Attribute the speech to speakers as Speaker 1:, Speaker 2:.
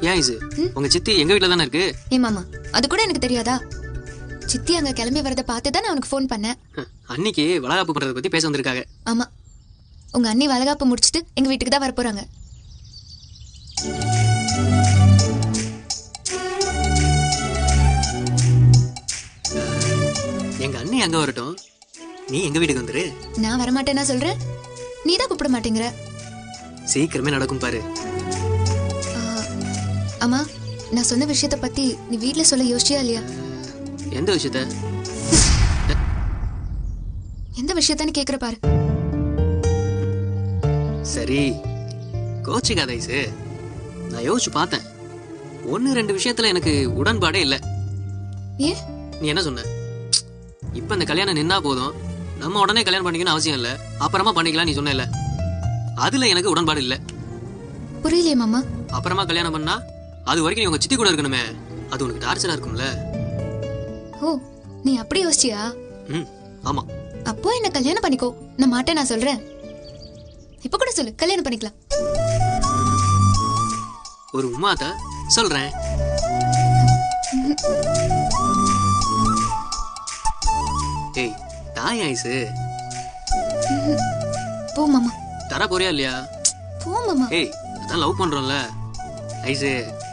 Speaker 1: ஏன் ஐசு உங்க சித்தி எங்க வீட்ல தானே இருக்கு
Speaker 2: ஏ மாமா அது கூட எனக்கு தெரியாதா சித்தி அங்க கிளம்பி வரத பார்த்து தான் நான் உனக்கு ஃபோன் பண்ணேன்
Speaker 1: ஹம், அன்னைக்கு வளகாப்பு பண்றதை பத்தி பேச வந்திருக்காங்க
Speaker 2: ஆமா உங்க அண்ணி வளகாப்பு முடிச்சிட்டு எங்க வீட்டுக்கு தான் வரப்போறாங்க
Speaker 1: எங்க அண்ணி அங்க வரட்டும் நீ எங்க வீட்டுக்கு வந்துரு
Speaker 2: நான் வரமாட்டேன்னா சொல்றேன் நீ தான் கூப்பிட மாட்டேங்கிற
Speaker 1: சீக்கிரமே நடக்கும் பாரு
Speaker 2: ஆ, அம்மா நான் சொன்ன விஷயத்த பத்தி நீ வீட்ல சொல்ல யோசிச்சியா இல்லையா
Speaker 1: எந்த விஷயத்த
Speaker 2: எந்த விஷயத்தான்னு கேக்குற பாரு
Speaker 1: சரி கோச்சிக்காத ஐசு நான் யோசிச்சு பார்த்தேன் ஒன்னு ரெண்டு விஷயத்துல எனக்கு உடன்பாடே இல்ல
Speaker 2: ஏன்
Speaker 1: நீ என்ன சொன்ன இப்ப இந்த கல்யாணம் நின்னா போதும் நம்ம உடனே கல்யாணம் பண்ணிக்கணும் அவசியம் இல்ல அப்புறமா பண்ணிக்கலாம் நீ சொன்ன அதுல எனக்கு உடன்பாடு இல்ல
Speaker 2: புரியலையே மாமா
Speaker 1: அப்புறமா கல்யாணம் பண்ணா அது வரைக்கும் நீ உங்க சித்தி கூட இருக்கணுமே அது உனக்கு டார்ச்சரா இருக்கும்ல
Speaker 2: ஓ நீ அப்படி யோசிச்சியா
Speaker 1: ம் ஆமா
Speaker 2: அப்போ என்ன கல்யாணம் பண்ணிக்கோ நான் மாட்டேன் நான் சொல்றேன் இப்ப கூட சொல்லு கல்யாணம் பண்ணிக்கலாம்
Speaker 1: ஒரு உமாத்த சொல்றேன் ஏய் தாய் ஐசு
Speaker 2: போ மாமா
Speaker 1: தர போறியா இல்லையா
Speaker 2: போ மாமா
Speaker 1: ஏய் அதான் லவ் பண்றோம்ல ஐசு